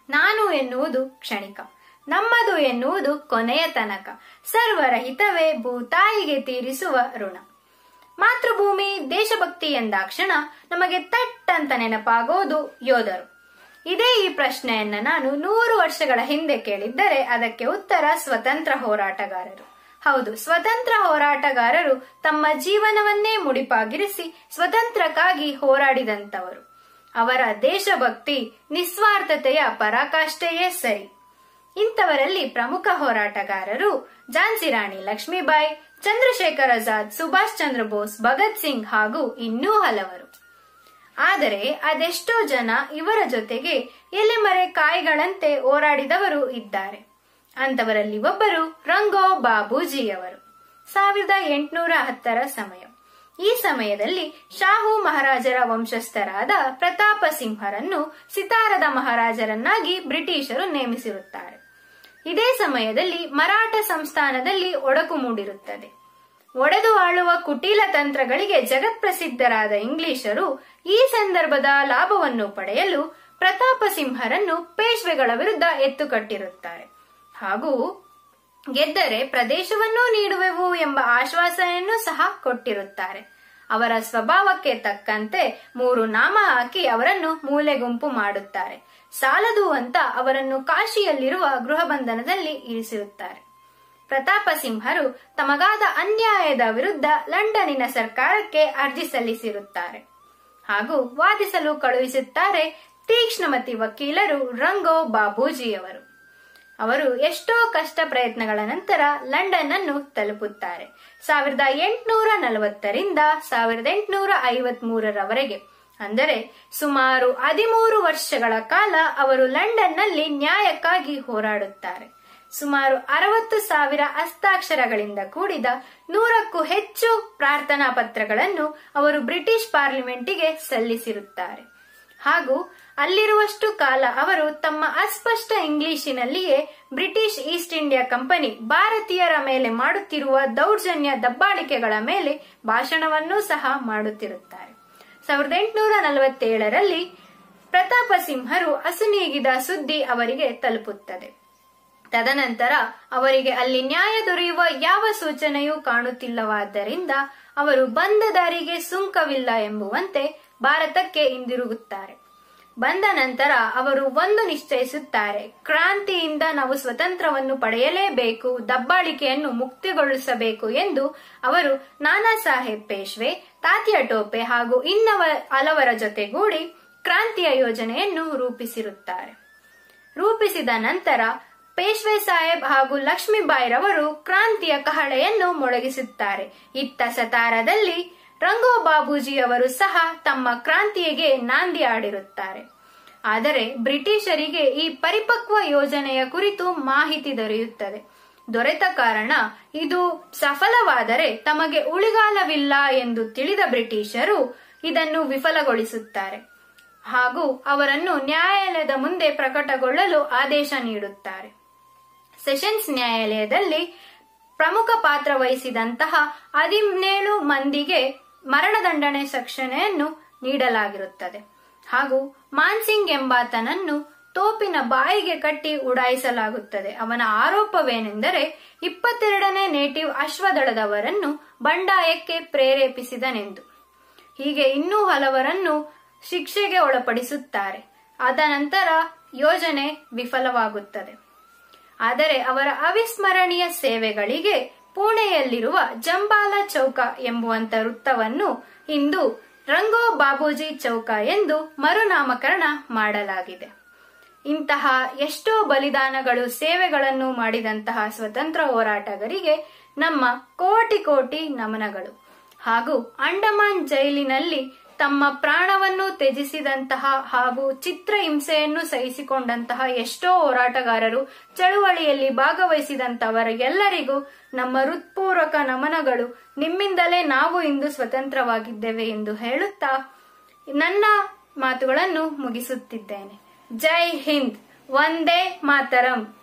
ನಾನು ಎನ್ನುವುದು ಕ್ಷಣಿಕ ನಮ್ಮದು ಎನ್ನುವುದು ಕೊನೆಯ ತನಕ ಸರ್ವರ ಹಿತವೇ ಭೂತಾಯಿಗೆ ತೀರಿಸುವ ಋಣ ಮಾತೃಭೂಮಿ ದೇಶಭಕ್ತಿ ಎಂದಾಕ್ಷಣ ನಮಗೆ ತಟ್ ಅಂತ ನೆನಪಾಗೋದು ಯೋಧರು ಇದೇ ಈ ಪ್ರಶ್ನೆಯನ್ನ ನಾನು ನೂರು ವರ್ಷಗಳ ಹಿಂದೆ ಕೇಳಿದ್ದರೆ ಅದಕ್ಕೆ ಉತ್ತರ ಸ್ವತಂತ್ರ ಹೋರಾಟಗಾರರು ಹೌದು ಸ್ವತಂತ್ರ ಹೋರಾಟಗಾರರು ತಮ್ಮ ಜೀವನವನ್ನೇ ಮುಡಿಪಾಗಿರಿಸಿ ಸ್ವತಂತ್ರಕ್ಕಾಗಿ ಹೋರಾಡಿದಂತವರು ಅವರ ದೇಶಭಕ್ತಿ ನಿಸ್ವಾರ್ಥತೆಯ ಪರಾಕಾಷ್ಠೆಯೇ ಸರಿ ಇಂಥವರಲ್ಲಿ ಪ್ರಮುಖ ಹೋರಾಟಗಾರರು ಝಾನ್ಸಿ ರಾಣಿ ಲಕ್ಷ್ಮೀಬಾಯಿ ಚಂದ್ರಶೇಖರ್ ಆಜಾದ್ ಸುಭಾಷ್ ಚಂದ್ರ ಬೋಸ್ ಭಗತ್ ಸಿಂಗ್ ಹಾಗೂ ಇನ್ನೂ ಹಲವರು ಆದರೆ ಅದೆಷ್ಟೋ ಜನ ಇವರ ಜೊತೆಗೆ ಎಲೆಮರೆ ಕಾಯಿಗಳಂತೆ ಹೋರಾಡಿದವರು ಇದ್ದಾರೆ ಅಂತವರಲ್ಲಿ ಒಬ್ಬರು ರಂಗೋ ಬಾಬೂಜಿಯವರು ಸಾವಿರದ ಎಂಟುನೂರ ಹತ್ತರ ಸಮಯ ಈ ಸಮಯದಲ್ಲಿ ಶಾಹು ಮಹಾರಾಜರ ವಂಶಸ್ಥರಾದ ಪ್ರತಾಪ ಸಿಂಹರನ್ನು ಸಿತಾರದ ಮಹಾರಾಜರನ್ನಾಗಿ ಬ್ರಿಟಿಷರು ನೇಮಿಸಿರುತ್ತಾರೆ ಇದೇ ಸಮಯದಲ್ಲಿ ಮರಾಠ ಸಂಸ್ಥಾನದಲ್ಲಿ ಒಡಕು ಮೂಡಿರುತ್ತದೆ ಒಡೆದು ಆಳುವ ಕುಟಿಲ ತಂತ್ರಗಳಿಗೆ ಜಗತ್ಪ್ರಸಿದ್ಧರಾದ ಇಂಗ್ಲಿಷರು ಈ ಸಂದರ್ಭದ ಲಾಭವನ್ನು ಪಡೆಯಲು ಪ್ರತಾಪ ಸಿಂಹರನ್ನು ಪೇಶ್ವೆಗಳ ವಿರುದ್ಧ ಎತ್ತುಕಟ್ಟಿರುತ್ತಾರೆ ಹಾಗೂ ಗೆದ್ದರೆ ಪ್ರದೇಶವನ್ನೂ ನೀಡುವೆವು ಎಂಬ ಆಶ್ವಾಸನೆಯನ್ನು ಸಹ ಕೊಟ್ಟಿರುತ್ತಾರೆ ಅವರ ಸ್ವಭಾವಕ್ಕೆ ತಕ್ಕಂತೆ ಮೂರು ನಾಮ ಹಾಕಿ ಅವರನ್ನು ಮೂಲೆ ಗುಂಪು ಮಾಡುತ್ತಾರೆ ಸಾಲದು ಅಂತ ಅವರನ್ನು ಕಾಶಿಯಲ್ಲಿರುವ ಗೃಹ ಬಂಧನದಲ್ಲಿ ಇರಿಸಿರುತ್ತಾರೆ ಪ್ರತಾಪ ಸಿಂಹರು ತಮಗಾದ ಅನ್ಯಾಯದ ವಿರುದ್ಧ ಲಂಡನ್ನಿನ ಸರ್ಕಾರಕ್ಕೆ ಅರ್ಜಿ ಸಲ್ಲಿಸಿರುತ್ತಾರೆ ಹಾಗೂ ವಾದಿಸಲು ಕಳುಹಿಸುತ್ತಾರೆ ತೀಕ್ಷ್ಣಮತಿ ವಕೀಲರು ರಂಗೋ ಬಾಬೂಜಿಯವರು ಅವರು ಎಷ್ಟೋ ಕಷ್ಟ ಪ್ರಯತ್ನಗಳ ನಂತರ ಲಂಡನ್ ಅನ್ನು ತಲುಪುತ್ತಾರೆ ಸಾವಿರದ ಎಂಟುನೂರ ನಲವತ್ತರಿಂದ ಸಾವಿರದ ಎಂಟುನೂರ ಐವತ್ ಮೂರರವರೆಗೆ ಅಂದರೆ ಸುಮಾರು ಹದಿಮೂರು ವರ್ಷಗಳ ಕಾಲ ಅವರು ಲಂಡನ್ನಲ್ಲಿ ನ್ಯಾಯಕ್ಕಾಗಿ ಹೋರಾಡುತ್ತಾರೆ ಸುಮಾರು ಅರವತ್ತು ಸಾವಿರ ಹಸ್ತಾಕ್ಷರಗಳಿಂದ ಕೂಡಿದ ನೂರಕ್ಕೂ ಹೆಚ್ಚು ಪ್ರಾರ್ಥನಾ ಪತ್ರಗಳನ್ನು ಅವರು ಬ್ರಿಟಿಷ್ ಪಾರ್ಲಿಮೆಂಟಿಗೆ ಸಲ್ಲಿಸಿರುತ್ತಾರೆ ಹಾಗೂ ಅಲ್ಲಿರುವಷ್ಟು ಕಾಲ ಅವರು ತಮ್ಮ ಅಸ್ಪಷ್ಟ ಇಂಗ್ಲಿಶಿನಲ್ಲಿಯೇ ಬ್ರಿಟಿಷ್ ಈಸ್ಟ್ ಇಂಡಿಯಾ ಕಂಪನಿ ಭಾರತೀಯರ ಮೇಲೆ ಮಾಡುತ್ತಿರುವ ದೌರ್ಜನ್ಯ ದಬ್ಬಾಳಿಕೆಗಳ ಮೇಲೆ ಭಾಷಣವನ್ನೂ ಸಹ ಮಾಡುತ್ತಿರುತ್ತಾರೆ ಸಾವಿರದ ಎಂಟುನೂರ ನಲವತ್ತೇಳರಲ್ಲಿ ಪ್ರತಾಪ ಸಿಂಹರು ಅಸುನೀಗಿದ ಸುದ್ದಿ ಅವರಿಗೆ ತಲುಪುತ್ತದೆ ತದನಂತರ ಅವರಿಗೆ ಅಲ್ಲಿ ನ್ಯಾಯ ದೊರೆಯುವ ಯಾವ ಸೂಚನೆಯೂ ಕಾಣುತ್ತಿಲ್ಲವಾದ್ದರಿಂದ ಅವರು ಬಂದ ದಾರಿಗೆ ಸುಂಕವಿಲ್ಲ ಎಂಬುವಂತೆ ಭಾರತಕ್ಕೆ ಹಿಂದಿರುಗುತ್ತಾರೆ ಬಂದ ನಂತರ ಅವರು ಒಂದು ನಿಶ್ಚಯಿಸುತ್ತಾರೆ ಕ್ರಾಂತಿಯಿಂದ ನಾವು ಸ್ವತಂತ್ರವನ್ನು ಪಡೆಯಲೇಬೇಕು ದಬ್ಬಾಳಿಕೆಯನ್ನು ಮುಕ್ತಿಗೊಳಿಸಬೇಕು ಎಂದು ಅವರು ನಾನಾ ಸಾಹೇಬ್ ಪೇಶ್ವೆ ತಾತ್ಯ ಟೋಪೆ ಹಾಗೂ ಇನ್ನವ ಹಲವರ ಜೊತೆಗೂಡಿ ಕ್ರಾಂತಿಯ ಯೋಜನೆಯನ್ನು ರೂಪಿಸಿರುತ್ತಾರೆ ರೂಪಿಸಿದ ನಂತರ ಪೇಶ್ವೆ ಸಾಹೇಬ್ ಹಾಗೂ ಲಕ್ಷ್ಮೀಬಾಯಿರವರು ಕ್ರಾಂತಿಯ ಕಹಳೆಯನ್ನು ಮೊಳಗಿಸುತ್ತಾರೆ ಇತ್ತ ಸತಾರದಲ್ಲಿ ರಂಗೋ ಬಾಬೂಜಿಯವರು ಸಹ ತಮ್ಮ ಕ್ರಾಂತಿಗೆ ನಾಂದಿ ಆಡಿರುತ್ತಾರೆ ಆದರೆ ಬ್ರಿಟಿಷರಿಗೆ ಈ ಪರಿಪಕ್ವ ಯೋಜನೆಯ ಕುರಿತು ಮಾಹಿತಿ ದೊರೆಯುತ್ತದೆ ದೊರೆತ ಕಾರಣ ಇದು ಸಫಲವಾದರೆ ತಮಗೆ ಉಳಿಗಾಲವಿಲ್ಲ ಎಂದು ತಿಳಿದ ಬ್ರಿಟಿಷರು ಇದನ್ನು ವಿಫಲಗೊಳಿಸುತ್ತಾರೆ ಹಾಗೂ ಅವರನ್ನು ನ್ಯಾಯಾಲಯದ ಮುಂದೆ ಪ್ರಕಟಗೊಳ್ಳಲು ಆದೇಶ ನೀಡುತ್ತಾರೆ ಸೆಷನ್ಸ್ ನ್ಯಾಯಾಲಯದಲ್ಲಿ ಪ್ರಮುಖ ಪಾತ್ರ ವಹಿಸಿದಂತಹ ಹದಿನೇಳು ಮಂದಿಗೆ ಮರಣದಂಡನೆ ಶಿಕ್ಷಣೆಯನ್ನು ನೀಡಲಾಗಿರುತ್ತದೆ ಹಾಗೂ ಮಾನ್ಸಿಂಗ್ ಎಂಬಾತನನ್ನು ತೋಪಿನ ಬಾಯಿಗೆ ಕಟ್ಟಿ ಉಡಾಯಿಸಲಾಗುತ್ತದೆ ಅವನ ಆರೋಪವೇನೆಂದರೆ ಇಪ್ಪತ್ತೆರಡನೇ ನೇಟಿವ್ ಅಶ್ವದಳದವರನ್ನು ಬಂಡಾಯಕ್ಕೆ ಪ್ರೇರೇಪಿಸಿದನೆಂದು ಹೀಗೆ ಇನ್ನೂ ಹಲವರನ್ನು ಶಿಕ್ಷೆಗೆ ಒಳಪಡಿಸುತ್ತಾರೆ ಅದ ನಂತರ ಯೋಜನೆ ವಿಫಲವಾಗುತ್ತದೆ ಆದರೆ ಅವರ ಅವಿಸ್ಮರಣೀಯ ಸೇವೆಗಳಿಗೆ ಪುಣೆಯಲ್ಲಿರುವ ಜಂಬಾಲ ಚೌಕ ಎಂಬುವಂತ ವೃತ್ತವನ್ನು ಇಂದು ರಂಗೋ ಬಾಬೂಜಿ ಚೌಕ ಎಂದು ಮರುನಾಮಕರಣ ಮಾಡಲಾಗಿದೆ ಇಂತಹ ಎಷ್ಟೋ ಬಲಿದಾನಗಳು ಸೇವೆಗಳನ್ನು ಮಾಡಿದಂತಹ ಸ್ವತಂತ್ರ ಹೋರಾಟಗರಿಗೆ ನಮ್ಮ ಕೋಟಿ ಕೋಟಿ ನಮನಗಳು ಹಾಗೂ ಅಂಡಮಾನ್ ಜೈಲಿನಲ್ಲಿ ತಮ್ಮ ಪ್ರಾಣವನ್ನು ತ್ಯಜಿಸಿದಂತಹ ಹಾಗೂ ಚಿತ್ರ ಹಿಂಸೆಯನ್ನು ಸಹಿಸಿಕೊಂಡಂತಹ ಎಷ್ಟೋ ಹೋರಾಟಗಾರರು ಚಳುವಳಿಯಲ್ಲಿ ಭಾಗವಹಿಸಿದಂತವರಿಗೆಲ್ಲರಿಗೂ ನಮ್ಮ ಹೃತ್ಪೂರ್ವಕ ನಮನಗಳು ನಿಮ್ಮಿಂದಲೇ ನಾವು ಇಂದು ಸ್ವತಂತ್ರವಾಗಿದ್ದೇವೆ ಎಂದು ಹೇಳುತ್ತಾ ನನ್ನ ಮಾತುಗಳನ್ನು ಮುಗಿಸುತ್ತಿದ್ದೇನೆ ಜೈ ಹಿಂದ್ ಒಂದೇ ಮಾತರಂ